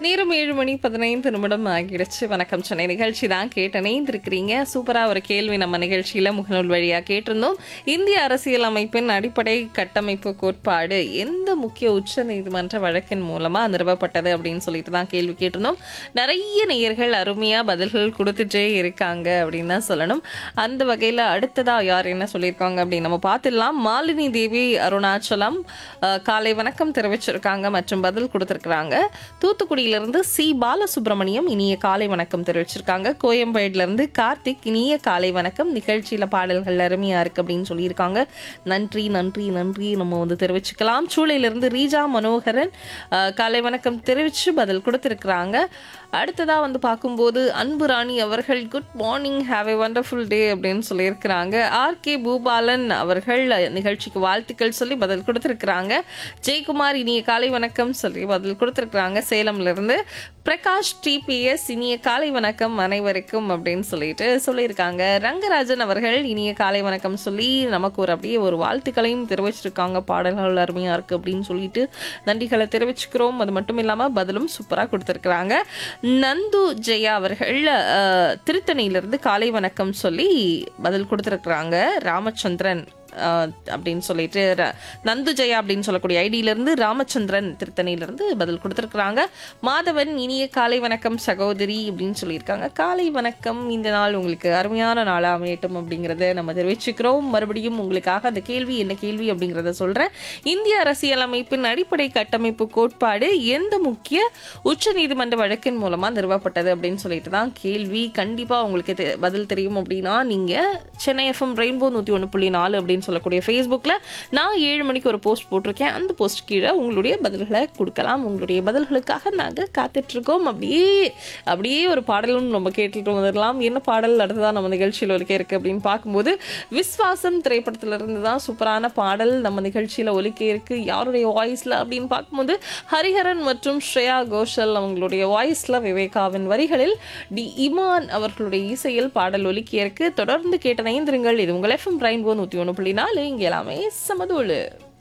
நேரம் ஏழு மணி பதினைந்து நிமிடம் ஆகிடுச்சு வணக்கம் சென்னை நிகழ்ச்சி தான் கேட்டு இணைந்திருக்கிறீங்க சூப்பராக ஒரு கேள்வி நம்ம நிகழ்ச்சியில் முகநூல் வழியாக கேட்டிருந்தோம் இந்திய அரசியல் அமைப்பின் அடிப்படை கட்டமைப்பு கோட்பாடு எந்த முக்கிய உச்ச நீதிமன்ற வழக்கின் மூலமாக நிறுவப்பட்டது அப்படின்னு சொல்லிட்டு தான் கேள்வி கேட்டிருந்தோம் நிறைய நேயர்கள் அருமையாக பதில்கள் கொடுத்துட்டே இருக்காங்க அப்படின்னு தான் சொல்லணும் அந்த வகையில் அடுத்ததாக யார் என்ன சொல்லியிருக்காங்க அப்படின்னு நம்ம பார்த்துடலாம் மாலினி தேவி அருணாச்சலம் அஹ், காலை வணக்கம் தெரிவிச்சிருக்காங்க மற்றும் பதில் கொடுத்துருக்குறாங்க தூத்துக்குடியிலிருந்து சி பாலசுப்ரமணியம் இனிய காலை வணக்கம் தெரிவிச்சிருக்காங்க கோயம்பேடுலேருந்து கார்த்திக் இனிய காலை வணக்கம் நிகழ்ச்சியில் பாடல்கள் அருமையாக இருக்குது அப்படின்னு சொல்லியிருக்காங்க நன்றி நன்றி நன்றி நம்ம வந்து தெரிவிச்சுக்கலாம் சூளையிலிருந்து ரீஜா மனோகரன் அஹ், காலை வணக்கம் தெரிவித்து பதில் கொடுத்துருக்குறாங்க அடுத்ததாக வந்து பார்க்கும்போது அன்பு ராணி அவர்கள் good morning have a wonderful day அப்படின்னு சொல்லியிருக்கிறாங்க ஆர் கே பூபாலன் அவர்கள் நிகழ்ச்சிக்கு வாழ்த்துக்கள் சொல்லி பதில் கொடுத்துருக்குறாங்க ஜெயக்குமார் இனிய காலை வணக்கம் சொல்லி பதில் கொடுத்துருக்குறாங்க சேலம்ல இருந்து பிரகாஷ் டிபிஎஸ் இனிய காலை வணக்கம் அனைவருக்கும் அப்படின்னு சொல்லிட்டு சொல்லியிருக்காங்க ரங்கராஜன் அவர்கள் இனிய காலை வணக்கம் சொல்லி நமக்கு ஒரு அப்படியே ஒரு வாழ்த்துக்களையும் தெரிவிச்சிருக்காங்க பாடல்கள் அருமையாக இருக்குது அப்படின்னு சொல்லிட்டு நன்றிகளை தெரிவிச்சுக்கிறோம் அது மட்டும் இல்லாமல் பதிலும் சூப்பராக கொடுத்துருக்குறாங்க நந்து ஜெயா அவர்கள் அஹ், திருத்தணியிலிருந்து காலை வணக்கம் சொல்லி பதில் கொடுத்துருக்குறாங்க ராமச்சந்திரன் அஹ், அப்படின்னு சொல்லிட்டு ர- நந்து ஜெயா அப்படின்னு சொல்லக்கூடிய ஐடியிலிருந்து ராமச்சந்திரன் திருத்தணியிலிருந்து பதில் கொடுத்துருக்குறாங்க மாதவன் இனிய காலை வணக்கம் சகோதரி அப்படின்னு சொல்லியிருக்காங்க காலை வணக்கம் இந்த நாள் உங்களுக்கு அருமையான நாளாக அமையட்டும் அப்படிங்கிறத நம்ம தெரிவிச்சுக்கிறோம் மறுபடியும் உங்களுக்காக அந்த கேள்வி என்ன கேள்வி அப்படிங்கிறத சொல்கிறேன் இந்திய அரசியலமைப்பின் அடிப்படை கட்டமைப்பு கோட்பாடு எந்த முக்கிய உச்ச நீதிமன்ற வழக்கின் மூலமாக நிறுவப்பட்டது அப்படின்னு சொல்லிட்டு தான் கேள்வி கண்டிப்பாக உங்களுக்கு தெ- பதில் தெரியும் அப்படின்னா நீங்கள் சென்னை எஃப்எம் ரெயின்போ நூற்றி ஒன்று புள்ளி நாலு அப்படின்னு சொல்லக்கூடிய ஃபேஸ்புக்கில் நான் ஏழு மணிக்கு ஒரு போஸ்ட் போட்டிருக்கேன் அந்த போஸ்ட் கீழே உங்களுடைய பதில்களை கொடுக்கலாம் உங்களுடைய பதில்களுக்காக நாங்கள் காத்துட்ருக்கோம் அப்படியே அப்படியே ஒரு பாடலும் நம்ம கேட்டுட்டு வந்துடலாம் என்ன பாடல் அடுத்ததான் நம்ம நிகழ்ச்சியில் ஒலிக்க இருக்கு அப்படின்னு பார்க்கும்போது விஸ்வாசம் திரைப்படத்திலிருந்து தான் சூப்பரான பாடல் நம்ம நிகழ்ச்சியில் ஒலிக்க இருக்கு யாருடைய வாய்ஸில் அப்படின்னு பார்க்கும்போது ஹரிஹரன் மற்றும் ஸ்ரேயா கோஷல் அவங்களுடைய வாய்ஸில் விவேகாவின் வரிகளில் டி இமான் அவர்களுடைய இசையில் பாடல் ஒலிக்க இருக்கு தொடர்ந்து கேட்ட நைந்திருங்கள் இது உங்கள் எஃப்எம் ரெயின்போ நூற்றி ஒன்று புள்ளி நாலு இங்கே எல்லாமே சமதோடு